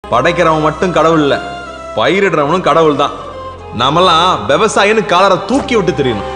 படைக்கிறவன் மட்டும் கடவுள் இல்ல பயிரிடுறவனும் கடவுள் தான் நம்மலாம் விவசாயின்னு காலரை தூக்கி விட்டு தெரியணும்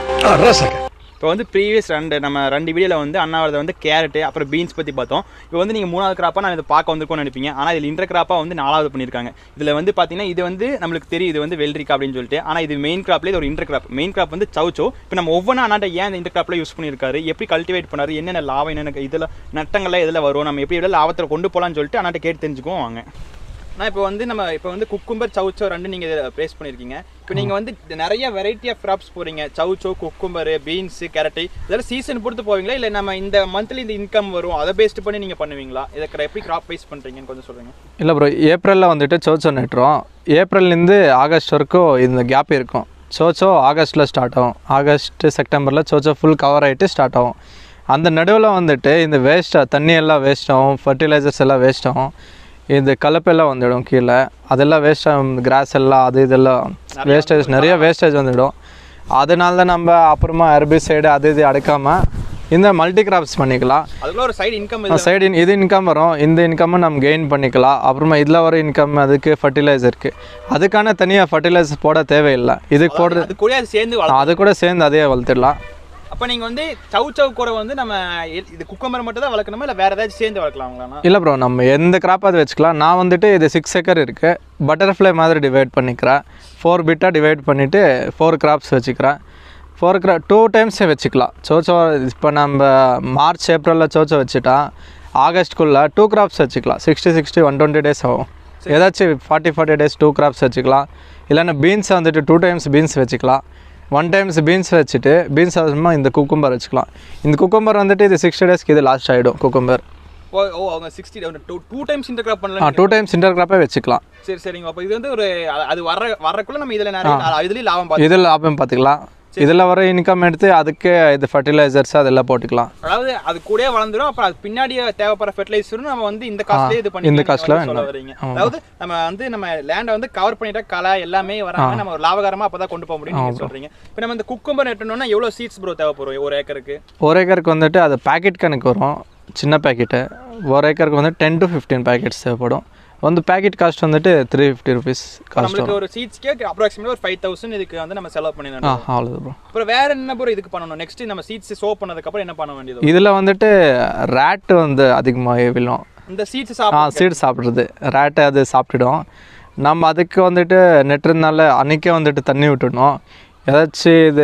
இப்போ வந்து ப்ரீவியஸ் ரெண்டு நம்ம ரெண்டு வீடியோவில் வந்து அண்ணாவரத வந்து கேரட்டு அப்புறம் பீன்ஸ் பற்றி பார்த்தோம் இப்போ வந்து நீங்கள் மூணாவது கிராப்பாக நான் இதை பார்க்க வந்திருக்கோம்னு நினைப்பீங்க ஆனால் இதில் இன்டர் கிராப்பாக வந்து நாலாவது பண்ணியிருக்காங்க இதில் வந்து பார்த்தீங்கன்னா இது வந்து நம்மளுக்கு தெரியும் இது வந்து வெள்ளரிக்கா அப்படின்னு சொல்லிட்டு ஆனால் இது மெயின் கிராப்ல இது ஒரு இன்டர் கிராப் மெயின் கிராப் வந்து சவுச்சோ இப்போ நம்ம ஒவ்வொன்றா அண்ணாட்ட ஏன் இந்த இன்டர் கிராப்பில் யூஸ் பண்ணியிருக்காரு எப்படி கல்டிவேட் பண்ணாரு என்னென்ன லாபம் என்னென்ன இதில் நட்டங்கள்லாம் இதில் வரும் நம்ம எப்படி இதில் லாபத்தில் கொண்டு போகலான்னு சொல்லிட்டு அண்ணாட்ட கேட்டு தெரிஞ்சுக்குவோம் வாங்க நான் இப்போ வந்து நம்ம இப்போ வந்து குக்கும்பர் சவுச்சோ ரெண்டு நீங்கள் ப்ளேஸ் பண்ணியிருக்கீங்க இப்போ நீங்கள் வந்து நிறைய வெரைட்டி ஆஃப் கிராப்ஸ் போகிறீங்க சவுச்சோ குக்கும்பர் பீன்ஸு கேரட்டு இதெல்லாம் சீசன் பொறுத்து போவீங்களா இல்லை நம்ம இந்த மந்த்லி இந்த இன்கம் வரும் அதை பேஸ்ட் பண்ணி நீங்கள் பண்ணுவீங்களா இதை எப்படி கிராப் வைஸ் பண்ணுறீங்கன்னு கொஞ்சம் சொல்லுங்கள் இல்லை ப்ரோ ஏப்ரலில் வந்துட்டு சோச்சோ நட்டுறோம் ஏப்ரல்லேருந்து ஆகஸ்ட் வரைக்கும் இந்த கேப் இருக்கும் சோச்சோ ஆகஸ்ட்டில் ஸ்டார்ட் ஆகும் ஆகஸ்ட் செப்டம்பரில் சோச்சோ ஃபுல் கவர் ஆகிட்டு ஸ்டார்ட் ஆகும் அந்த நடுவில் வந்துட்டு இந்த வேஸ்ட்டாக தண்ணி எல்லாம் வேஸ்ட் ஆகும் ஃபர்டிலைசர்ஸ் எல்லாம் வேஸ்ட் ஆகும் இந்த கலப்பெல்லாம் வந்துடும் கீழே அதெல்லாம் வேஸ்ட் ஆகும் கிராஸ் எல்லாம் அது இதெல்லாம் வேஸ்டேஜ் நிறைய வேஸ்டேஜ் வந்துடும் அதனால தான் நம்ம அப்புறமா ஹெர்பிசைடு அது இது அடைக்காமல் இந்த மல்டி கிராப்ஸ் பண்ணிக்கலாம் அதுக்குள்ள ஒரு சைடு இன்கம் சைடு இது இன்கம் வரும் இந்த இன்கம்மை நம்ம கெயின் பண்ணிக்கலாம் அப்புறமா இதில் வர இன்கம் அதுக்கு ஃபர்டிலைசருக்கு அதுக்கான தனியாக ஃபர்டிலைசர் போட தேவையில்லை இதுக்கு போடுறது அது கூட அது சேர்ந்து வளரும் அது கூட சேர்ந்து அதே வளர்த்துடலாம் அப்போ நீங்கள் வந்து சவு சவு கூட வந்து நம்ம எ- இது குக்கம்பர் மட்டும் தான் வளர்க்கணுமா இல்லை வேறு ஏதாச்சும் சேர்ந்து வளர்க்கலாங்களா இல்லை ப்ரோ நம்ம எந்த கிராப் அது வச்சுக்கலாம் நான் வந்துட்டு இது சிக்ஸ் ஏக்கர் இருக்குது பட்டர்ஃப்ளை மாதிரி டிவைட் பண்ணிக்கிறேன் ஃபோர் பிட்டாக டிவைட் பண்ணிவிட்டு ஃபோர் கிராப்ஸ் வச்சுக்கிறேன் ஃபோர் கிரா டூ டைம்ஸே வச்சுக்கலாம் சோச்சோ இப்போ நம்ம மார்ச் ஏப்ரலில் சோச்சோ வச்சுட்டா ஆகஸ்ட்குள்ளே டூ கிராப்ஸ் வச்சுக்கலாம் sixty sixty one twenty days ஆகும் ஏதாச்சும் forty forty days two crops வச்சுக்கலாம் இல்லைன்னா பீன்ஸ் வந்துட்டு டூ டைம்ஸ் பீன்ஸ் வச்சுக்கலாம் ஒன் டைம்ஸ் பீன்ஸ் வச்சுட்டு பீன்ஸ் அப்புறமா இந்த குக்கும்பர் வச்சுக்கலாம் இந்த குக்கும்பர் வந்துட்டு இது சிக்ஸ்டி டேஸ்க்கு இது லாஸ்ட் ஆகிடும் குக்கும்பர் ஓ ஓ அவங்க sixty two two times inter crop ஆ பண்ணலாம் டூ டைம்ஸ் இன்டர் கிராப்பே வச்சுக்கலாம் சரி சரிங்க அப்போ இது வந்து ஒரு அது- அது வர வரக்குள்ள நம்ம இதில் நிறைய இதுலேயும் லாபம் பார்த்து இதில் லாபம் பார்த்துக்கலாம் இதில் வர இன்கம் எடுத்து அதுக்கு இது ஃபர்டிலைசர்ஸ் அதெல்லாம் போட்டுக்கலாம் அதாவது அது கூடயே வளர்ந்துரும் அப்புறம் அது பின்னாடி தேவைப்படுற ஃபெர்டிலைசரும் நம்ம வந்து இந்த காஸ்ட்லயே இது பண்ணி இந்த costல சொல்ல வேணும். வரீங்க அதாவது நம்ம வந்து நம்ம லேண்டை வந்து கவர் பண்ணிட்டா களை எல்லாமே வராங்க நம்ம ஒரு லாபகரமா அப்பதான் கொண்டு போக முடியும் நீங்க சொல்றீங்க இப்போ நம்ம இந்த குக்கும்பர் நட்டணும்னா எவ்வளவு சீட்ஸ் ப்ரோ தேவைப்படும் ஒரு ஏக்கருக்கு ஒரு ஏக்கருக்கு வந்துட்டு அது பேக்கெட் கணக்கு வரும் சின்ன பேக்கெட்டு ஒரு ஏக்கருக்கு வந்து டென் டு ஃபிஃப்டீன் பேக்கெட்ஸ் தேவைப்படும் வந்து பேக்கெட் காஸ்ட் வந்துட்டு த்ரீ ஃபிஃப்டி ருபீஸ் காஸ்ட் நம்மளுக்கு ஒரு சீட்ஸ்க்கே அப்ராக்சிமேட் ஒரு ஃபைவ் தௌசண்ட் இதுக்கு வந்து நம்ம செலவு ஆ பண்ணிடணும் அவ்வளோது ப்ரோ அப்புறம் வேற என்ன ப்ரோ இதுக்கு பண்ணணும் நெக்ஸ்ட் நம்ம சீட்ஸ் சோ பண்ணதுக்கு அப்புறம் என்ன பண்ண வேண்டியது இதில் வந்துட்டு ரேட் வந்து அதிகமாக விழும் இந்த சீட்ஸ் ஆ சாப்பிட்டு சீடு சாப்பிட்றது ரேட்டை அது சாப்பிட்டுடும் நம்ம அதுக்கு வந்துட்டு நெட்டுறதுனால அன்றைக்கே வந்துட்டு தண்ணி விட்டுடணும் ஏதாச்சும் இது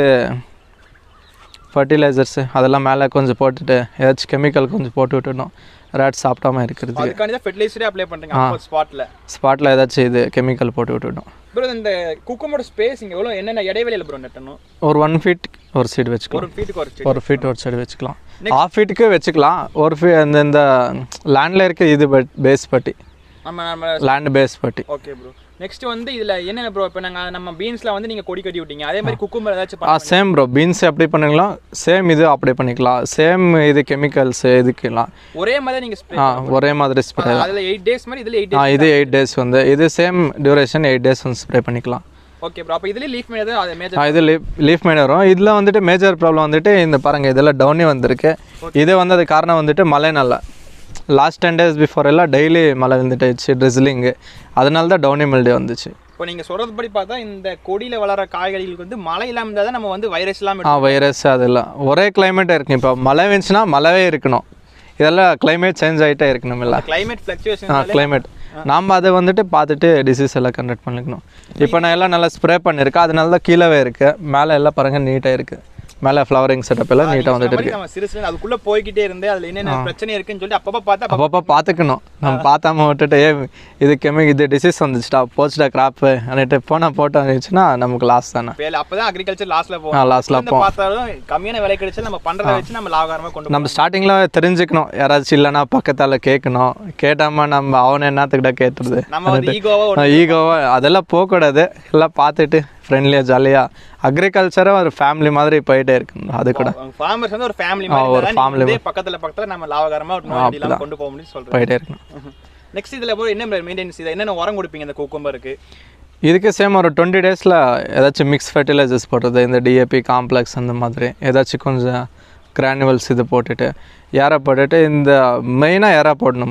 ஃபர்டிலைசர்ஸு அதெல்லாம் மேலே கொஞ்சம் போட்டுட்டு ஏதாச்சும் கெமிக்கல் கொஞ்சம் போட்டு விட்டுடணும் ரேட் சாப்பிடாம இருக்கிறதுக்கு அதுக்காண்டி தான் ஃபெர்டிலைசரே அப்ளை பண்றீங்க ஸ்பாட்ல ஸ்பாட்டில் ஏதாச்சும் இது கெமிக்கல் போட்டு விட்டுடணும் ப்ரோ இந்த குக்கும்போட ஸ்பேஸ் இங்க எவ்வளவு என்னென்ன இடைவெளியில ப்ரோ நட்டணும் ஒரு ஒன் ஃபீட் ஒரு சீடு வச்சுக்கலாம் ஒரு ஃபீட்டுக்கு ஒரு செடி ஒரு ஃபீட் ஒரு சைடு வச்சுக்கலாம் ஆஃப் ஃபீட்டுக்கு வச்சுக்கலாம் ஒரு ஃபீ இந்த இந்த லேண்டில் இருக்க இது பேஸ் பட்டி நம்ம நம்ம லேண்ட் பேஸ் பட்டி ஓகே ப்ரோ நெக்ஸ்ட் வந்து இதுல என்னென்ன ப்ரோ இப்போ நாங்க நம்ம பீன்ஸ்ல வந்து நீங்க கொடி கட்டி விட்டீங்க அதே மாதிரி குக்கும்பர் ஏதாச்சும் ஆ பண்ண சேம் ப்ரோ பீன்ஸ் அப்ளை பண்ணிக்கலாம் சேம் இது அப்ளை பண்ணிக்கலாம் சேம் இது கெமிக்கல்ஸ் இதுக்கெல்லாம் ஒரே மாதிரி நீங்க ஸ்ப்ரே ஆ ஒரே மாதிரி ஸ்ப்ரே அதுல எயிட் டேஸ் மாதிரி இதுல எயிட் ஆ டேஸ் இது எயிட் டேஸ் வந்து இது சேம் டியூரேஷன் எயிட் டேஸ் வந்து ஸ்ப்ரே பண்ணிக்கலாம் ஓகே ப்ரோ அப்போ இதுல லீஃப் மேலே அது ஆ மேஜர் இது லீஃப் லீஃப் மேட் வரும் இதில் வந்துட்டு மேஜர் ப்ராப்ளம் வந்துட்டு இந்த பாருங்கள் இதெல்லாம் டவுனே வந்திருக்கு இது வந்து அது காரணம் வந்துட்டு மழை நல்லா லாஸ்ட் டென் டேஸ் பிஃபோர் எல்லாம் டெய்லி மழை வந்துட்டுச்சு ட்ரிஸ்லிங்கு அதனால தான் டவுனி மில்டே வந்துச்சு இப்போ நீங்க சொல்றது படி பார்த்தா இந்த கொடியில வளர காய்கறிகளுக்கு வந்து மழை இல்லாம இருந்தா தான் நம்ம வந்து வைரஸ் இல்லாம ஆ வைரஸ் அதெல்லாம் ஒரே கிளைமேட்டாக இருக்கும் இப்போ மழை வந்துச்சுன்னா மழைவே இருக்கணும் இதெல்லாம் கிளைமேட் சேஞ்ச் ஆகிட்டே இருக்கணும் இல்லை கிளைமேட் ஆ ஃப்ளக்சுவேஷன் கிளைமேட் நாம் அதை வந்துட்டு பார்த்துட்டு டிசீஸ் எல்லாம் கண்டக்ட் பண்ணிக்கணும் இப்போ நான் எல்லாம் நல்லா ஸ்ப்ரே பண்ணியிருக்கேன் அதனால தான் கீழவே இருக்குது மேலே எல்லாம் பாருங்க நீட்டாக இருக்குது மேலே ஃப்ளவரிங் செட்டப் எல்லாம் நீட்டாக வந்துட்டு இருக்கு நம்ம சிறு சிறு அதுக்குள்ள போய்கிட்டே இருந்து அதுல என்னென்ன பிரச்சனை இருக்குன்னு சொல்லி அப்பப்ப பார்த்தா அப்பப்ப அப்பப்போ பார்த்துக்கணும் நம்ம பார்த்தாம விட்டுட்டு ஏ இது கெமி இது டிசீஸ் வந்துச்சுடா போச்சுடா கிராப்பு அன்னிட்டு போனால் போட்டோ இருந்துச்சுன்னா நமக்கு லாஸ் தானே வேலை அப்பதான் அக்ரிகல்ச்சர் லாஸ்ட்ல ஆ போகும் லாஸ்ட்டில் வந்து பார்த்தாலும் கம்மியான விலை கிடைச்சா நம்ம பண்றதை வச்சு நம்ம லாபகரமா கொண்டு நம்ம ஸ்டார்டிங்கில் தெரிஞ்சுக்கணும் யாராச்சும் இல்லைன்னா பக்கத்தால் கேட்கணும் கேட்டாமல் நம்ம அவனை என்னத்துக்கிட்ட கேட்டுறது நம்ம வந்து ஈகோவா ஈகோவாக அதெல்லாம் போகக்கூடாது எல்லாம் பார்த்துட்டு ஃப்ரெண்ட்லியாக ஜாலியாக அக்ரிகல்ச்சரும் ஒரு ஃபேமிலி மாதிரி போயிட்டே இருக்கணும் அது கூட ஃபார்மர்ஸ் வந்து ஒரு ஃபேமிலி ஒரு மாதிரி family இதே பக்கத்துல பக்கத்துல நம்ம லாபகரமா ஒரு நோய் இல்லாம கொண்டு போக முடியும் சொல்றேன் போயிட்டே இருக்கணும் நெக்ஸ்ட் இதுல போய் என்ன மெயின்டெனன்ஸ் இதை என்னென்ன உரம் கொடுப்பீங்க இந்த குக்கும்பருக்கு இதுக்கு சேம் ஒரு டுவெண்ட்டி டேஸில் ஏதாச்சும் மிக்ஸ் ஃபர்டிலைசர்ஸ் போடுறது இந்த டிஏபி காம்ப்ளெக்ஸ் அந்த மாதிரி ஏதாச்சும் கொஞ்சம் கிரானுவல்ஸ் இது போட்டுட்டு ஏரா போட்டுட்டு இந்த மெயினாக ஏரா போடணும் ப்ரோ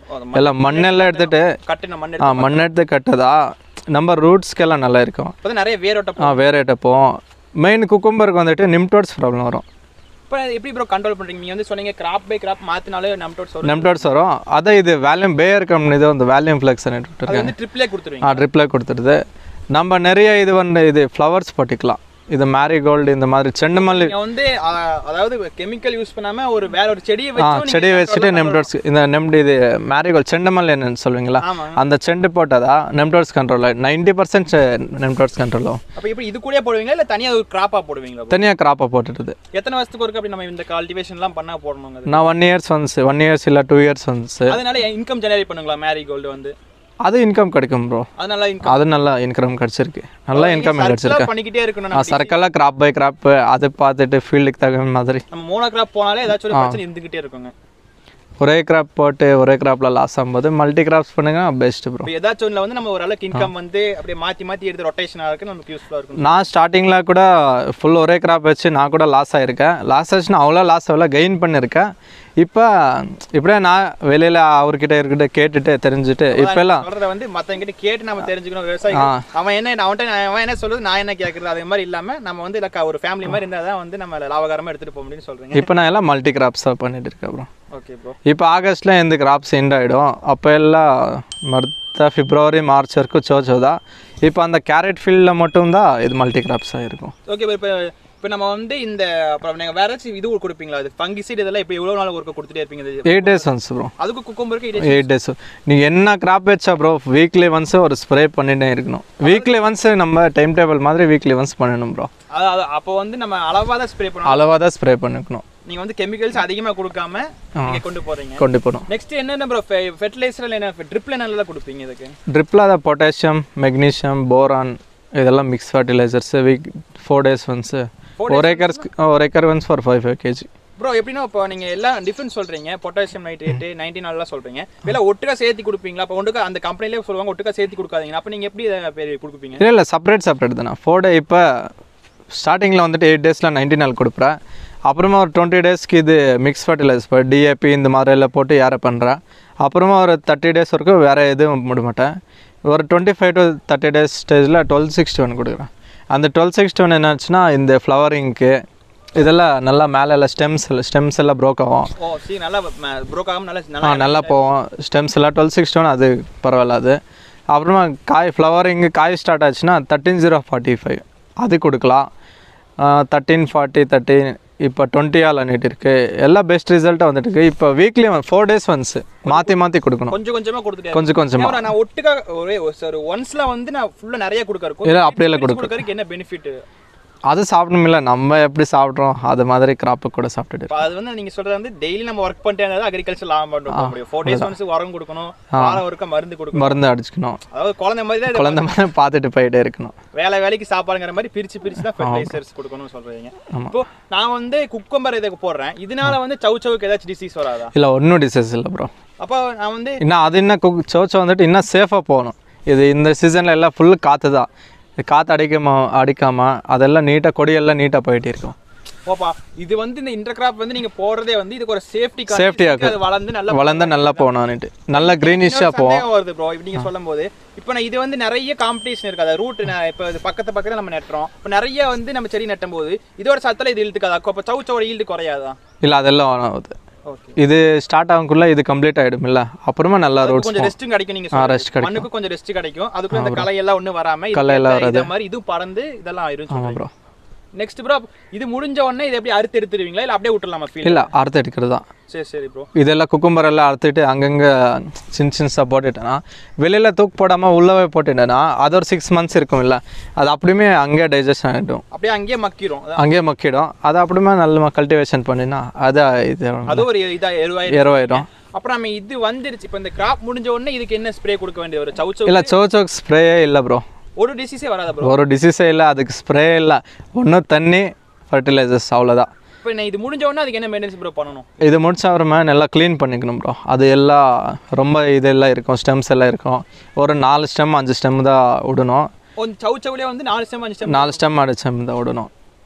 எல்லாம் மண்ணெல்லாம் எடுத்துட்டு கட்டின மண் ஆ மண் எடுத்து கட்டதா நம்ம ரூட்ஸ்க்கெல்லாம் நல்லா இருக்கும் இப்போ நிறைய வேரோட்டம் ஆ வேற போவோம் மெயின் குக்கும்பருக்கு வந்துட்டு நிம்டோட்ஸ் ப்ராப்ளம் வரும் இப்போ எப்படி ப்ரோ கண்ட்ரோல் பண்ணுறீங்க நீங்கள் வந்து சொன்னீங்க கிராப் பை கிராப் மாற்றினாலே நம்டோட் வரும் நிம்டோட்ஸ் வரும் அதை இது வேல்யூம் பேயர் கம்பெனி இது வந்து வேல்யூம் ஃப்ளெக்ஸ் அது இருக்காங்க வந்து ட்ரிப்ளே கொடுத்துருவீங்க ஆ ட்ரிப்ளே கொடுத்துருது நம்ம நிறைய இது வந்து இது ஃப்ளவர்ஸ் போட்டிக்கலாம் இது மேரிகோல்டு இந்த மாதிரி செண்டு மல்லி நீங்கள் வந்து அ, அதாவது கெமிக்கல் யூஸ் பண்ணாம ஒரு வேற ஒரு செடியை ஆ வச்சு நீங்க செடி வச்சுட்டு control நெம்டோட்ஸ் இந்த நெம்டி இது மேரிகோல்டு செண்டு மல்லி என்னன்னு சொல்லுவீங்களா ஆமாங்க. அந்த செண்டு போட்டதா nematodes control ninety percent nematodes control ஆகும் அப்போ இப்போ இது கூட போடுவீங்களா இல்லை தனியாக ஒரு கிராப்பாக போடுவீங்களா bro? தனியாக கிராப்பை போட்டுடுது எத்தனை வருஷத்துக்கு ஒருக்க அப்படி நம்ம இந்த கல்டிவேஷன்லாம் பண்ணா போடணுங்க அது? நான் one years once one years இல்லை டூ இயர்ஸ் ஒன்ஸ் அதனால இன்கம் ஜெனரேட் பண்ணுங்களா மேரி கோல்டு வந்து அது இன்கம் கிடைக்கும் ப்ரோ அதனால இன்கம் அது நல்லா இன்கம் கிடச்சிருக்கு நல்லா இன்கம் கிடச்சிருக்கு பண்ணிக்கிட்டே இருக்கணும் ஆ நம்ம சர்க்கெல்லாம் கிராப் பை கிராப் அதை பார்த்துட்டு ஃபீல்டுக்கு தகுந்த மாதிரி நம்ம மோனோ கிராப் போனாலே ஏதாச்சும் ஒரு பிரச்சனை இருந்துகிட்டே இருக்குங்க ஒரே கிராப் போட்டு ஒரே கிராப்பில் லாஸ் ஆகும்போது மல்டி கிராப்ஸ் பண்ணுங்க பெஸ்ட் ப்ரோ இப்போ ஏதாச்சும் ஒண்ணுல வந்து நம்ம ஓரளவுக்கு இன்கம் வந்து அப்படியே மாத்தி மாத்தி எடுத்து ரொட்டேஷனாக இருக்கு நமக்கு யூஸ்ஃபுல்லாக இருக்கும் நான் ஸ்டார்டிங்கில் கூட ஃபுல் ஒரே கிராப் வச்சு நான் கூட லாஸ் ஆகிருக்கேன் லாஸ் ஆச்சுன்னா அவ்வளோ லாஸ் ஆகல கெயின் பண்ணியிருக்கேன் இப்போ இப்படியே நான் வெளியில் அவர்கிட்ட இருக்கிட்ட கேட்டுட்டு தெரிஞ்சுட்டு இப்போல்லாம் சொல்றத வந்து மத்தவங்க கிட்ட கேட்டு நம்ம தெரிஞ்சுக்கணும் விவசாயி அவன் என்ன நான் அவன்கிட்ட நான் அவன் என்ன சொல்றது நான் என்ன கேட்கறது அதே மாதிரி இல்லாம நம்ம வந்து இல்ல ஒரு ஃபேமிலி மாதிரி இருந்தால் தான் வந்து நம்ம லாபகரமா எடுத்துட்டு போக முடியும்னு சொல்றீங்க இப்போ நான் எல்லாம் மல்டி கிராப்ஸாக பண்ணிட்டு இருக்கேன் ப்ரோ ஓகே ப்ரோ இப்போ ஆகஸ்ட்டில் இந்த கிராப்ஸ் எண்ட் ஆகிடும் அப்போ எல்லாம் மற்ற பிப்ரவரி மார்ச் வரைக்கும் சோச்சோதா இப்போ அந்த கேரட் ஃபீல்டில் மட்டும்தான் இது மல்டி கிராப்ஸாக இருக்கும் ஓகே இப்போ இப்போ நம்ம வந்து இந்த அப்புறம் நீங்கள் வேற ஏதாச்சும் இது கொடுப்பீங்களா அது ஃபங்கிசைட் இதெல்லாம் இப்போ எவ்வளோ நாள் ஒர்க்கு கொடுத்துட்டே இருப்பீங்க இது எயிட் டேஸ் ஒன்ஸ் ப்ரோ அதுக்கு குக்கும்பருக்கு இது எயிட் டேஸ் நீங்கள் என்ன கிராப் வச்சா ப்ரோ வீக்லி ஒன்ஸ் ஒரு ஸ்ப்ரே பண்ணிட்டே இருக்கணும் வீக்லி ஒன்ஸ் நம்ம டைம் டேபிள் மாதிரி வீக்லி ஒன்ஸ் பண்ணணும் ப்ரோ அது- அது அப்போ வந்து நம்ம அளவாக தான் ஸ்ப்ரே பண்ணணும் அளவாக தான் ஸ்ப்ரே பண்ணிக்கணும் நீங்கள் வந்து கெமிக்கல்ஸ் அதிகமாக கொடுக்காம நீங்கள் கொண்டு போகிறீங்க கொண்டு போகணும் நெக்ஸ்ட் என்னென்ன ப்ரோ ஃபெர்டிலைசர் என்ன ட்ரிப்ல நல்லா கொடுப்பீங்க இதுக்கு ட்ரிப்பில் அதை பொட்டாசியம் மெக்னீஷியம் போரான் இதெல்லாம் mix fertilisers week four days once ஒரு ஏக்கர் ஒரு acre once for five five KG bro எப்படின்னா இப்போ நீங்கள் எல்லாம் டிஃபரன்ஸ் சொல்கிறீங்க பொட்டாசியம் நைட்ரேட்டு நைன்டீன் நாள்லாம் சொல்கிறீங்க இதெல்லாம் ஒட்டுக்கா சேர்த்து கொடுப்பீங்களா அப்போ ஒட்டுக்கா அந்த கம்பெனிலே சொல்லுவாங்க ஒட்டுக்கா சேர்த்து கொடுக்காதீங்க அப்போ நீங்கள் எப்படி இதை பேர் கொடுப்பீங்க இல்லை இல்லை செப்பரேட் செப்பரேட் தானே ஃபோர் டே இப்போ ஸ்டார்டிங்கில் வந்துட்டு எயிட் டேஸில் நைன்டி நாள் கொடுப்பேன் அப்புறமா ஒரு டுவெண்ட்டி டேஸ்க்கு இது மிக்ஸ் ஃபர்டிலைசர் இப்போ டிஏபி இந்த மாதிரி எல்லாம் போட்டு ஏற பண்ணுறேன் அப்புறமா ஒரு தேர்ட்டி டேஸ் வரைக்கும் வேறு எதுவும் விட மாட்டேன் ஒரு twenty five to thirty days ஸ்டேஜில் டுவெல் சிக்ஸ்டி ஒன் கொடுக்குறேன் அந்த டுவெல் சிக்ஸ்டி ஒன் என்னாச்சுன்னா இந்த ஃப்ளவரிங்க்கு இதெல்லாம் நல்லா மேலே எல்லாம் ஸ்டெம்ஸ் ஸ்டெம்ஸ் எல்லாம் ப்ரோக் ஆகும் ஓ சரி நல்லா ப்ரோக் ஆகாம நல்லா ஆ நல்லா நல்லா போவோம் ஸ்டெம்ஸ் எல்லாம் டுவெல் சிக்ஸ்டி ஒன் அது பரவாயில்ல அது அப்புறமா காய் ஃப்ளவரிங் காய் ஸ்டார்ட் ஆச்சுன்னா தேர்ட்டின் ஜீரோ ஃபார்ட்டி ஃபைவ் அது கொடுக்கலாம் தேர்ட்டீன் ஃபார்ட்டி தேர்ட்டின் இப்போ டுவெண்ட்டி ஆல் அன்னிட்டு இருக்கு எல்லாம் பெஸ்ட் ரிசல்ட்டாக வந்துட்டு இருக்கு இப்போ வீக்லி ஃபோர் டேஸ் ஒன்ஸ் மாற்றி மாற்றி கொடுக்கணும் கொஞ்சம் கொஞ்சமா கொடுத்துட்டே கொஞ்சம் கொஞ்சமாக இருக்கேன். நான் ஒட்டுக்கா ஒரே சார் ஒன்ஸ்ல வந்து நான் ஃபுல்லா நிறைய கொடுக்க இருக்கும் இல்லை அப்படியெல்லாம் கொடுக்க கொடுக்கறதுக்கு என்ன பெனிஃபிட் அது சாப்பிடணுமில்ல நம்ம எப்படி சாப்பிட்றோம் அது மாதிரி கிராப்பு கூட சாப்பிட்டுட்டு இப்போ அது வந்து நீங்க சொல்றது வந்து டெய்லி நம்ம ஒர்க் பண்ணிட்டே இருந்தா அக்ரிகல்ச்சர் லாபம் பண்ணிட்டு போக முடியும் ஃபோர் டேஸ் ஒன்ஸ் உரம் கொடுக்கணும் வாரம் ஒருக்க மருந்து கொடுக்கணும் மருந்து அடிச்சுக்கணும் அதாவது குழந்தை மாதிரி தான் இது குழந்தை மாதிரி பார்த்துட்டு போயிட்டே இருக்கணும் வேலை வேலைக்கு சாப்பாடுங்கிற மாதிரி பிரிச்சு பிரிச்சு தான் ஃபெர்டிலைசர்ஸ் கொடுக்கணும்னு சொல்றீங்க இப்போ நான் வந்து குக்கம்பர் இதுக்கு போடுறேன் இதனால வந்து சவு சவுக்கு ஏதாச்சும் டிசீஸ் வராதா இல்லை ஒன்றும் டிசீஸ் இல்லை ப்ரோ அப்போ நான் வந்து இன்னும் அது இன்னும் குக் சோச்சோ வந்துட்டு இன்னும் சேஃபாக போகணும் இது இந்த சீசனில் எல்லாம் ஃபுல் காற்று தான் காற்று அடிக்காம அடிக்காமல் அதெல்லாம் நீட்டாக கொடியெல்லாம் நீட்டாக போயிட்டே இருக்கும் ஓப்பா இது வந்து இந்த இன்டர் கிராப் வந்து நீங்க போடுறதே வந்து இதுக்கு ஒரு சேஃப்டி Safety ஆக்கு. அது வளர்ந்து நல்லா வளர்ந்தா நல்லா போகணும்னுட்டு நல்லா க்ரீனிஷாக போவோம் சந்தேகம் வருது ப்ரோ இப்படி நீங்க சொல்லும் போது இப்போ நான் இது வந்து நிறைய காம்படிஷன் இருக்கு அது ரூட் இப்போ இது பக்கத்து பக்கத்துல நம்ம நட்டுறோம் இப்போ நிறைய வந்து நம்ம செடி நட்டும் போது இதோட சத்தல இது இழுத்துக்காதா அப்போ சவு சவோட ஈல்டு குறையாதா இல்லை அதெல்லாம் ஆகுது ஓகே இது ஸ்டார்ட் ஆகுக்குள்ள இது கம்ப்ளீட் ஆகிடும்ல அப்புறமா நல்லா ரோட்ஸ் கொஞ்சம் ரெஸ்ட்டும் கிடைக்கும் நீங்க ஆ சொல்றது. ரெஸ்ட் கிடைக்கும் மண்ணுக்கு கொஞ்சம் ரெஸ்ட் கிடைக்கும் அதுக்குள்ள இந்த களை எல்லாம் ஒண்ணு வராம இது களை எல்லாம் இந்த- இந்த மாதிரி இது பறந்து இதெல்லாம் ஆயிரும் ஆமாம் ப்ரோ நெக்ஸ்ட் ப்ரோ இது முடிஞ்ச உடனே இது எப்படி அறுத்து எடுத்துருவீங்களா இல்ல அப்படியே விட்டுலாமா ஃபீல் இல்லை அறுத்து எடுக்கிறது தான் சரி சரி ப்ரோ இதெல்லாம் குக்கும்பர் எல்லாம் அறுத்துட்டு அங்கங்கே சின்ன சின்னஸாக போட்டுட்டேன்னா வெளியில் தூக்கு போடாமல் உள்ளவே போட்டுட்டேன்னா அது ஒரு சிக்ஸ் மந்த்ஸ் இருக்கும் இல்லை அது அப்படியுமே அங்கேயே டைஜஷன் ஆகிடும் அப்படியே அங்கேயே மக்கிரும் அதான் அங்கேயே மக்கிடும் அதை அப்படியுமே நல்ல கல்டிவேஷன் பண்ணினா அது இது அது ஒரு இதா எருவாயிரும் இரவாயிடும் அப்புறம் நம்ம இது வந்துருச்சு இப்போ இந்த கிராப் முடிஞ்ச உடனே இதுக்கு என்ன ஸ்ப்ரே கொடுக்க வேண்டியது ஒரு சவு சவு இல்லை சோச்சோக் ஸ்ப்ரேயே இல்லை ப்ரோ ஒரு டிசீஸே வராதா ப்ரோ ஒரு டிசீஸே இல்லை அதுக்கு ஸ்ப்ரே இல்லை ஒன்றும் தண்ணி ஃபர்டிலைசர்ஸ் அவ்வளோதான் இப்போ நான் இது முடிஞ்ச உடனே அதுக்கு என்ன மெயின்டெனன்ஸ் ப்ரோ பண்ணணும் இது முடிச்ச அப்புறமா நல்லா க்ளீன் பண்ணிக்கணும் ப்ரோ அது எல்லாம் ரொம்ப இதெல்லாம் இருக்கும் ஸ்டெம்ஸ் எல்லாம் இருக்கும் ஒரு நாலு ஸ்டெம் அஞ்சு ஸ்டெம் தான் விடணும் ஒரு சவு சவுலே வந்து நாலு ஸ்டெம் அஞ்சு ஸ்டெம் நாலு ஸ்டெம் அஞ்சு ஸ்டெம் தான் விடணும்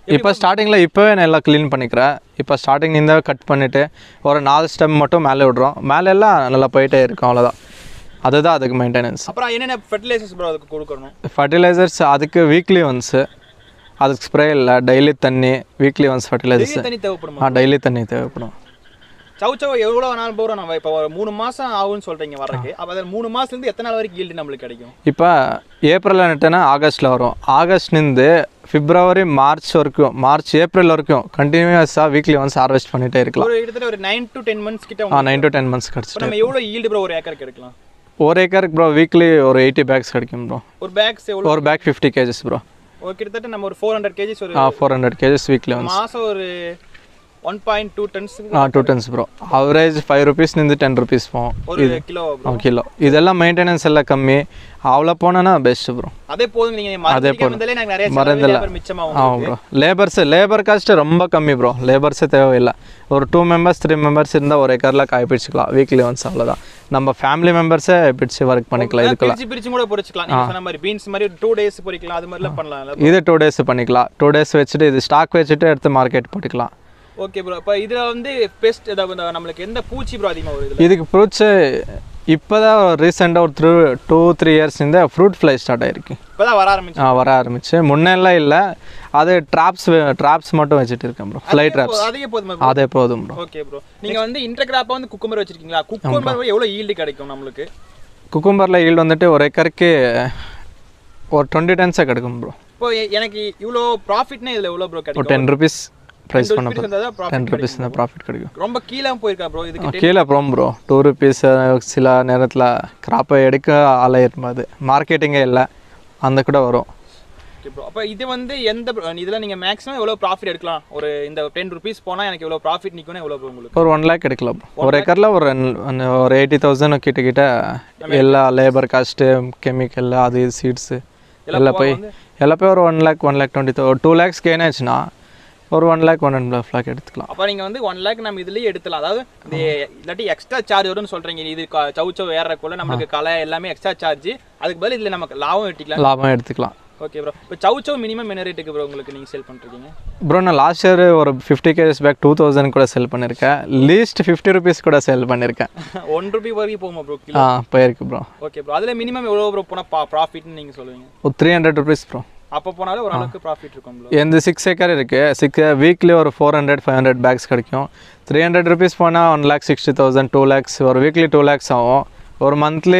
இப்போ ஸ்டார்டிங்கில் இப்போவே நான் எல்லாம் க்ளீன் பண்ணிக்கிறேன் இப்போ ஸ்டார்டிங் இந்த கட் பண்ணிவிட்டு ஒரு நாலு ஸ்டெம் மட்டும் மேலே விடுறோம் மேலே எல்லாம் நல்லா போயிட்டே இருக்கும் அவ்வளோதான் அதுதான் அதுக்கு மெயின்டெனன்ஸ் அப்புறம் என்னென்ன ஃபெர்டிலைசர்ஸ் ப்ரோ அதுக்கு கொடுக்கணும் ஃபர்டிலைசர்ஸ் அதுக்கு வீக்லி ஒன்ஸு அதுக்கு ஸ்ப்ரே இல்லை டெய்லி தண்ணி வீக்லி ஒன்ஸ் ஃபர்டிலைசர்ஸ் டெய்லி தண்ணி தேவைப்படுமா ஆ டெய்லி தண்ணி தேவைப்படும் சவு சவு எவ்வளோ நாள் போகிறோம் நம்ம இப்போ ஒரு மூணு மாதம் ஆகும்னு சொல்கிறீங்க வர்றதுக்கு அப்போ அதில் மூணு மாதத்துலேருந்து எத்தனை நாள் வரைக்கும் ஈல்டு நம்மளுக்கு கிடைக்கும் இப்போ ஏப்ரலில் நட்டுனா ஆகஸ்ட்டில் வரும் ஆகஸ்ட்லேருந்து பிப்ரவரி மார்ச் வரைக்கும் மார்ச் ஏப்ரல் வரைக்கும் கண்டினியூஸாக வீக்லி ஒன்ஸ் ஹார்வெஸ்ட் பண்ணிகிட்டே இருக்கலாம் ஒரு கிட்டத்தட்ட ஒரு நைன் டு டென் மந்த்ஸ் கிட்ட ஆ உங்களுக்கு- நைன் டு டென் மந்த்ஸ் இப்போ கிடச்சிட்டு நம்ம எவ்வளோ ஈல்டு ப்ரோ ஒரு ஏக்கருக்கு எடுக்கலாம் ஒரு ஏக்கருக்கு ப்ரோ வீக்லி ஒரு எயிட்டி பேக்ஸ் கிடைக்கும் ப்ரோ ஒரு பேக்ஸ் எவ்வளோ ஒரு பேக் ஃபிஃப்டி கேஜஸ் ப்ரோ ஒரு கிட்டத்தட்ட நம்ம ஒரு ஃபோர் ஹண்ட்ரட் கேஜிஸ் ஒரு ஆ four hundred kgs weekly once மாதம் ஒரு ஒன் பாயிண்ட் டூ டன்ஸ் ஆ two tons bro average five ருபீஸ்லேருந்து டென் ருபீஸ் போகும் ஒரு கிலோ ஆ கிலோ இதெல்லாம் மெயின்டெனன்ஸ் எல்லாம் கம்மி அவ்வளோ போனோன்னா பெஸ்ட்டு ப்ரோ அதே போதும் நீங்கள் அதே மரத்துக்கு வந்தாலே எனக்கு நிறைய மறந்துல. செலவு மிச்சமாகும் ஆமாம் ப்ரோ லேபர்ஸ் லேபர் காஸ்ட்டு ரொம்ப கம்மி ப்ரோ லேபர்ஸே தேவையில்லை ஒரு டூ மெம்பர்ஸ் த்ரீ மெம்பர்ஸ் இருந்தால் ஒரு ஏக்கரில் காய பிடிச்சிக்கலாம் வீக்லி ஒன்ஸ் அவ்வளோதான் நம்ம ஃபேமிலி மெம்பர்ஸே பிடிச்சி ஒர்க் பண்ணிக்கலாம் இதுக்கெல்லாம் பிரிச்சு பிரிச்சு கூட பொரிச்சுக்கலாம் நீங்க சொன்ன மாதிரி பீன்ஸ் மாதிரி டூ டேஸ் பொரிக்கலாம் அது மாதிரிலாம் பண்ணலாம் இது டூ டேஸ் பண்ணிக்கலாம் டூ டேஸ் வச்சுட்டு இது ஸ்டாக் வச்சுட்டு எடுத்து மார்க்கெட் போட்டுக்கலாம் ஓகே ப்ரோ இப்போ இதுல வந்து பெஸ்ட் ஏதாவது நம்மளுக்கு எந்த பூச்சி ப்ரோ அதிகமாக வருது இதுல இதுக்கு ஃப்ரூட்ஸு இப்போ தான் ரீசெண்டாக ஒரு த்ரூ டூ த்ரீ இயர்ஸ் இந்த ஃப்ரூட் ஃப்ளை ஸ்டார்ட் ஆயிருக்கு இப்பதான் வர ஆரம்பிச்சு ஆ, வர ஆரம்பிச்சு முன்னெல்லாம் இல்லை அது ட்ராப்ஸ் ட்ராப்ஸ் மட்டும் வச்சுட்டு இருக்கேன் ப்ரோ ஃப்ளை ட்ராப்ஸ் அதிக போதுமா அதே போதும் ப்ரோ ஓகே ப்ரோ நீங்க வந்து இன்டர் கிராப்பா வந்து குக்கும்பர் வச்சிருக்கீங்களா குக்கும்பர் எவ்வளவு ஈல்டு கிடைக்கும் நம்மளுக்கு குக்கும்பரில் ஈல்டு வந்துட்டு ஒரு ஏக்கருக்கு ஒரு டுவெண்ட்டி டென்ஸாக கிடைக்கும் ப்ரோ இப்போ எ- எனக்கு இவ்வளோ ப்ராஃபிட்னா இதுல எவ்வளோ ப்ரோ ஒரு கிடைக்கும் டென் ருபீஸ் ப்ரைஸ் பண்ண rupees இருந்தா தான் profit டென் ருபீஸ் தான் ப்ராஃபிட் கிடைக்கும் ரொம்ப கீழே போயிருக்கா ப்ரோ இதுக்கு ஆ, கீழே அப்புறம் ப்ரோ டூ ருபீஸ் சில நேரத்தில் கிராப்பை எடுக்க ஆலையிருப்பாது மார்க்கெட்டிங்கே இல்லை அந்த கூட வரும் ஓகே ப்ரோ அப்போ இது வந்து எந்த bro- இதுல நீங்க மேக்ஸிமம் எவ்வளோ ப்ராஃபிட் எடுக்கலாம் ஒரு இந்த டென் ருபீஸ் போனா எனக்கு எவ்வளோ ப்ராஃபிட் நிற்கும்னா எவ்வளோ ப்ரோ உங்களுக்கு ஒரு ஒன் லேக் எடுக்கலாம் bro. ஒரு ஏக்கரில் ஒரு ரெண்டு- ஒன்னு- ஒரு எயிட்டி தௌசண்ட் கிட்ட கிட்ட எல்லா லேபர் காஸ்ட்டு கெமிக்கல் அது இது சீட்ஸு எல்லாம் போய் எல்லாம் போய் ஒரு one lakh one lakh twenty ஒரு டூ லேக்ஸ் கெயின் ஆச்சுன்னா ஒரு one lakh one and lakh எடுத்துக்கலாம் அப்போ நீங்க வந்து ஒன் லேக் நம்ம இதுலயே எடுத்துலாம் அதாவது இந்த இல்லாட்டி எக்ஸ்ட்ரா சார்ஜ் வரும்னு சொல்றீங்க இது க- சவு சவு ஏறக்குள்ள நம்மளுக்கு கலை எல்லாமே எக்ஸ்ட்ரா சார்ஜ் அதுக்கு பதில் இதுல நமக்கு லாபம் வெட்டிக்கலாம் லாபம் எடுத்துக்கலாம் ஓகே ப்ரோ இப்போ சவு சவு மினிமம் என்ன ரேட்டுக்கு ப்ரோ உங்களுக்கு நீங்க சேல் பண்ணிருக்கீங்க ப்ரோ நான் லாஸ்ட் இயர் ஒரு fifty kgs bag two thousand கூட செல் பண்ணியிருக்கேன் லீஸ்ட் ஃபிஃப்டி ருபீஸ் கூட செல் பண்ணியிருக்கேன் ஒன் ருபி வரைக்கும் போகுமா ப்ரோ கிலோ ஆ போயிருக்கு ப்ரோ ஓகே ப்ரோ அதுல மினிமம் எவ்வளோ ப்ரோ போனால் ப்ராஃபிட்னு நீங்க சொல்லுவீங்க ஒரு த்ரீ ஹண்ட்ரட் ருபீஸ் ப்ரோ அப்போ போனாலும் ஓரளவுக்கு ப்ராஃபிட் இருக்கும் ப்ரோ எந்த சிக்ஸ் ஏக்கர் இருக்குது சிக்ஸ் வீக்லி ஒரு four hundred five hundred bags கிடைக்கும் த்ரீ ஹண்ட்ரட் ருபீஸ் போனால் one lakh sixty thousand two lakhs ஒரு வீக்லி டூ லேக்ஸ் ஆகும் ஒரு மந்த்லி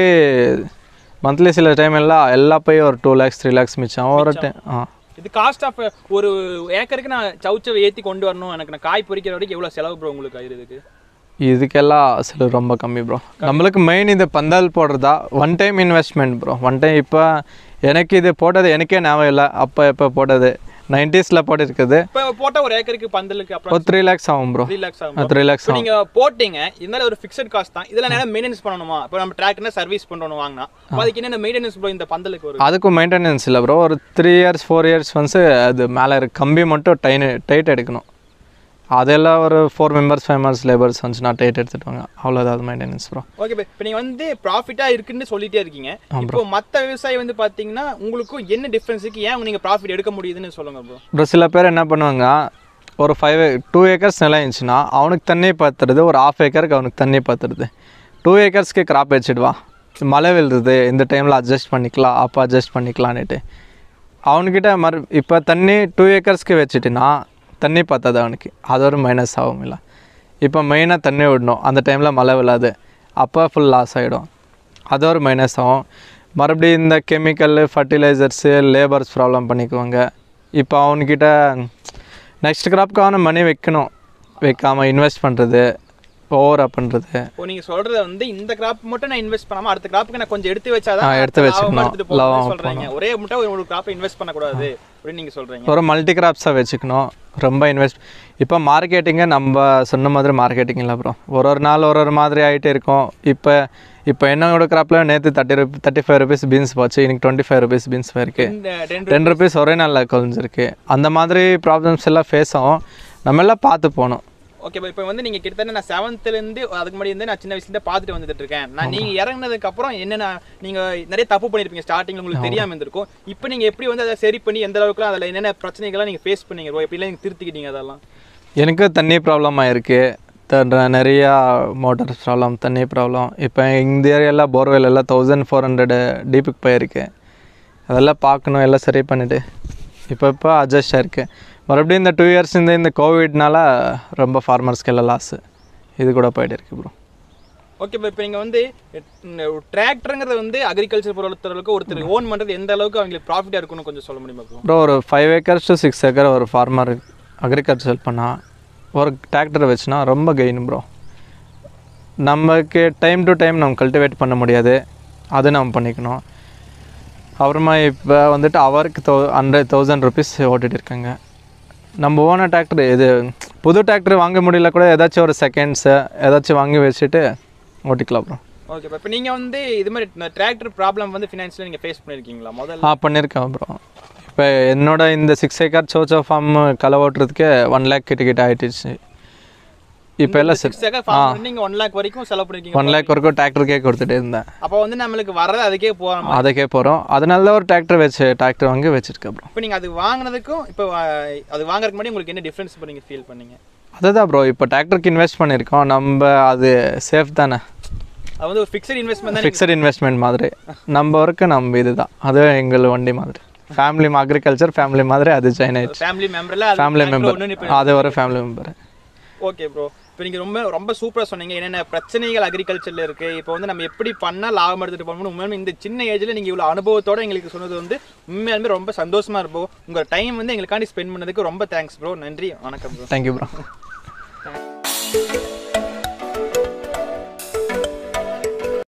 மந்த்லி சில டைம் எல்லாம் எல்லா போய் ஒரு டூ லேக்ஸ் த்ரீ லேக்ஸ் மிச்சம் ஆகும். ஒரு டைம் ஆ இது காஸ்ட் ஆஃப் ஒரு ஏக்கருக்கு நான் சவுச்சவை ஏற்றி கொண்டு வரணும் எனக்கு நான் காய் பொரிக்கிற வரைக்கும் எவ்வளோ செலவு ப்ரோ உங்களுக்கு ஆயிருதுக்கு இதுக்கெல்லாம் சில ரொம்ப கம்மி ப்ரோ நம்மளுக்கு மெயின் இது பந்தல் போடுறதா one time investment bro one time இப்போ எனக்கு இது போட்டது எனக்கே ஞாபகம் இல்லை அப்போ எப்போ போட்டது நைன்டிஸில் போட்டிருக்குது இப்போ போட்ட ஒரு ஏக்கருக்கு பந்தலுக்கு அப்புறம் ஒரு த்ரீ லேக்ஸ் ஆகும் ப்ரோ த்ரீ லேக்ஸ் ஆகும் த்ரீ லேக்ஸ் இப்போ ஆகும் நீங்க போட்டீங்க இருந்தாலும் ஒரு ஃபிக்ஸட் காஸ்ட் தான் இதெல்லாம் என்ன மெயின்டெனன்ஸ் பண்ணணுமா இப்போ நம்ம டிராக்டர்னா சர்வீஸ் பண்ணணும் வாங்கினா அப்போ அதுக்கு என்னென்ன மெயின்டெனன்ஸ் ப்ரோ இந்த பந்தலுக்கு வரும் அதுக்கும் மெயின்டெனன்ஸ் இல்லை ப்ரோ ஒரு த்ரீ இயர்ஸ் ஃபோர் இயர்ஸ் வந்து அது மேலே இருக்க கம்பி மட்டும் டைன் டைட் எடுக்கணும் அதெல்லாம் ஒரு four members five members labours வந்துச்சுன்னா டைட் எடுத்துட்டு வாங்க அவ்வளோதான் அது மெயின்டெனன்ஸ் ப்ரோ ஓகே இப்போ நீங்க வந்து ப்ராஃபிட்டா இருக்குன்னு சொல்லிட்டே இருக்கீங்க இப்போ மத்த விவசாயி வந்து பாத்தீங்கன்னா உங்களுக்கும் என்ன டிஃபரன்ஸுக்கு ஏன் நீங்க ப்ராஃபிட் எடுக்க முடியுதுன்னு சொல்லுங்க ப்ரோ ப்ரோ சில பேர் என்ன பண்ணுவாங்க ஒரு ஃபைவ் டூ ஏக்கர்ஸ் நிலம் இருந்துச்சுன்னா அவனுக்கு தண்ணி பார்த்துறது ஒரு ஆஃப் ஏக்கருக்கு அவனுக்கு தண்ணி பார்த்துருது டூ ஏக்கர்ஸ்க்கு கிராப் வச்சுடுவான் மழை விழுது இந்த டைமில் அட்ஜஸ்ட் பண்ணிக்கலாம் அப்போ அட்ஜஸ்ட் பண்ணிக்கலான்னுட்டு அவனுக்கிட்ட மறு இப்போ தண்ணி டூ ஏக்கர்ஸ்க்கு வச்சுட்டுனா தண்ணி பத்தாது அவனுக்கு அது ஒரு மைனஸ் ஆகும் இல்லை இப்போ மெயினாக தண்ணி விடணும் அந்த டைமில் மழை விழாது அப்போ ஃபுல் லாஸ் ஆகிடும் அது ஒரு மைனஸ் ஆகும் மறுபடியும் இந்த கெமிக்கல் ஃபர்டிலைசர்ஸு லேபர்ஸ் ப்ராப்ளம் பண்ணிக்குவாங்க இப்போ அவன்கிட்ட நெக்ஸ்ட் கிராப்க்கு அவனை மணி வைக்கணும் வைக்காமல் இன்வெஸ்ட் பண்ணுறது ஓவராக பண்ணுறது இப்போ நீங்க சொல்றது வந்து இந்த கிராப் மட்டும் நான் இன்வெஸ்ட் பண்ணாம அடுத்த கிராப்புக்கு நான் கொஞ்சம் எடுத்து வச்சாதான் ஆ, எடுத்து அடுத்த லாபமா வச்சுக்கணும். எடுத்துட்டு போகணும்னு லாபம் சொல்றீங்க ஒரே முட்டை ஒரு கிராப்பை இன்வெஸ்ட் பண்ணக்கூடாது அப்படின்னு நீங்க சொல்றீங்க ஒரு மல்டி கிராப்ஸாக வச்சுக்கணும் ரொம்ப இன்வெஸ்ட் இப்போ மார்க்கெட்டிங்கை நம்ம சொன்ன மாதிரி மார்க்கெட்டிங் இல்லை அப்புறம் ஒரு ஒரு நாள் ஒரு ஒரு மாதிரி ஆகிட்டே இருக்கும் இப்போ இப்போ என்னோட கிராப்பில் நேற்று thirty rupee thirty five rupees beans போச்சு இன்னைக்கு டுவெண்ட்டி ஃபைவ் ருபீஸ் பீன்ஸ் போயிருக்கு இந்த டென் டென் ருபீஸ் ஒரே நாளில் குறைஞ்சிருக்கு அந்த மாதிரி ப்ராப்ளம்ஸ் எல்லாம் ஃபேஸ் ஆகும் நம்ம எல்லாம் பார்த்து போகணும் ஓகே ப்ரோ இப்போ வந்து நீங்க கிட்டத்தட்ட நான் செவன்த்ல இருந்து அதுக்கு முன்னாடி இருந்து நான் சின்ன வயசுல இருந்து பார்த்துட்டு வந்துட்டு இருக்கேன் நான் நீங்க இறங்குனதுக்கு அப்புறம் என்னென்ன நீங்க நிறைய தப்பு பண்ணிருப்பீங்க ஸ்டார்டிங்ல உங்களுக்கு தெரியாம இருந்திருக்கும் இப்போ நீங்க எப்படி வந்து அதை சரி பண்ணி எந்த அளவுக்கு அதில் என்னென்ன பிரச்சனைகள்லாம் நீங்க ஃபேஸ் பண்ணீங்க ப்ரோ எப்படிலாம் நீங்க திருத்திக்கிட்டீங்க அதெல்லாம் எனக்கு தண்ணி ப்ராப்ளம் ஆயிருக்கு த- நிறையா மோட்டார் ப்ராப்ளம் தண்ணி ப்ராப்ளம் இப்போ இந்த ஏரியாவில் போர்வெல் எல்லாம் தௌசண்ட் ஃபோர் ஹண்ட்ரடு டீப்புக்கு போயிருக்கு அதெல்லாம் பார்க்கணும் எல்லாம் சரி பண்ணிவிட்டு இப்போ இப்போ அட்ஜஸ்ட் ஆயிருக்கு மறுபடியும் இந்த டூ இயர்ஸ் இந்த இந்த கோவிட்னால ரொம்ப ஃபார்மர்ஸ்க்கு எல்லாம் லாஸு இது கூட போயிட்டு இருக்கு ப்ரோ ஓகே ப்ரோ இப்போ நீங்க வந்து டிராக்டருங்கிறது வந்து அக்ரிகல்ச்சர் பொறுத்தளவுக்கு ஒருத்தர் ஓன் பண்றது எந்த அளவுக்கு அவங்களுக்கு ப்ராஃபிட்டா இருக்கும்னு கொஞ்சம் சொல்ல முடியுமா ப்ரோ ப்ரோ ஒரு five acres to six acre ஒரு ஃபார்மர் அக்ரிகல்ச்சர் பண்ணால் ஒரு டிராக்டர் வச்சுனா ரொம்ப கெயின் ப்ரோ நமக்கு டைம் டு டைம் நம்ம கல்டிவேட் பண்ண முடியாது அது நம்ம பண்ணிக்கணும் அப்புறமா இப்போ வந்துட்டு அவருக்கு தௌ ஹண்ட்ரட் தௌசண்ட் ருபீஸ் ஓட்டிகிட்டு இருக்காங்க நம்ம ஓன டிராக்டர் இது புது டிராக்டர் வாங்க முடியல கூட ஏதாச்சும் ஒரு செகண்ட்ஸு ஏதாச்சும் வாங்கி வச்சுட்டு ஓட்டிக்கலாம் ப்ரோ ஓகே இப்போ நீங்க வந்து இது மாதிரி டிராக்டர் ப்ராப்ளம் வந்து ஃபினான்ஷியல் நீங்க ஃபேஸ் பண்ணிருக்கீங்களா முதல்ல ஆ பண்ணியிருக்கேன் ப்ரோ இப்போ என்னோட இந்த சிக்ஸ் ஏக்கர் சோச்சோ ஃபார்ம் களை ஓட்டுறதுக்கு ஒன் லேக் கிட்ட கிட்ட ஆயிடுச்சு இப்போ எல்லாம் சிக்ஸ் ஏக்கர் ஃபார்ம் நீங்க ஒன் லாக் வரைக்கும் செலவு பண்ணிருக்கீங்க ஒன் லேக் வரைக்கும் டிராக்டருக்கே கொடுத்துட்டு இருந்தேன் அப்போ வந்து நம்மளுக்கு வர்றது அதுக்கே போகாம அதுக்கே போகிறோம் அதனால தான் ஒரு டிராக்டர் வச்சு டிராக்டர் வாங்கி வச்சிருக்கேன் ப்ரோ இப்போ நீங்க அது வாங்குனதுக்கும் இப்போ அஹ், அது வாங்குறதுக்கு முன்னாடி உங்களுக்கு என்ன டிஃபரன்ஸ் இப்போ நீங்க ஃபீல் பண்ணீங்க அதுதான் ப்ரோ இப்போ டிராக்டருக்கு இன்வெஸ்ட் பண்ணியிருக்கோம் நம்ம அது சேஃப் தானே அது வந்து ஒரு ஃபிக்ஸட் இன்வெஸ்ட்மெண்ட் தான் ஃபிக்ஸட் இன்வெஸ்ட்மெண்ட் மாதிரி நம்ம ஒர்க்கு நம்ம இதுதான் அது எங்கள் வண்டி மாதிரி ஃபேமிலி அக்ரிகல்ச்சர் ஃபேமிலி மாதிரி அது ஜாயின் ஆயிடுச்சு ஃபேமிலி மெம்பர்ல ஃபேமிலி ஒன்று மெம்பர் அது ஒரு ஃபேமிலி மெம்பர் ஓகே ப்ரோ இப்போ நீங்கள் ரொம்ப ரொம்ப சூப்பராக சொன்னீங்க என்னென்ன பிரச்சனைகள் அக்ரிகல்ச்சரில் இருக்குது இப்போ வந்து நம்ம எப்படி பண்ணால் லாபம் எடுத்துகிட்டு போகணும் உண்மையாலுமே இந்த சின்ன ஏஜில் நீங்கள் இவ்வளோ அனுபவத்தோட எங்களுக்கு சொன்னது வந்து உண்மையாலுமே ரொம்ப சந்தோஷமாக இருப்போம் உங்கள் டைம் வந்து எங்களுக்காண்டி ஸ்பெண்ட் பண்ணதுக்கு ரொம்ப தேங்க்ஸ் ப்ரோ நன்றி வணக்கம் ப்ரோ தேங்க்யூ ப்ரோ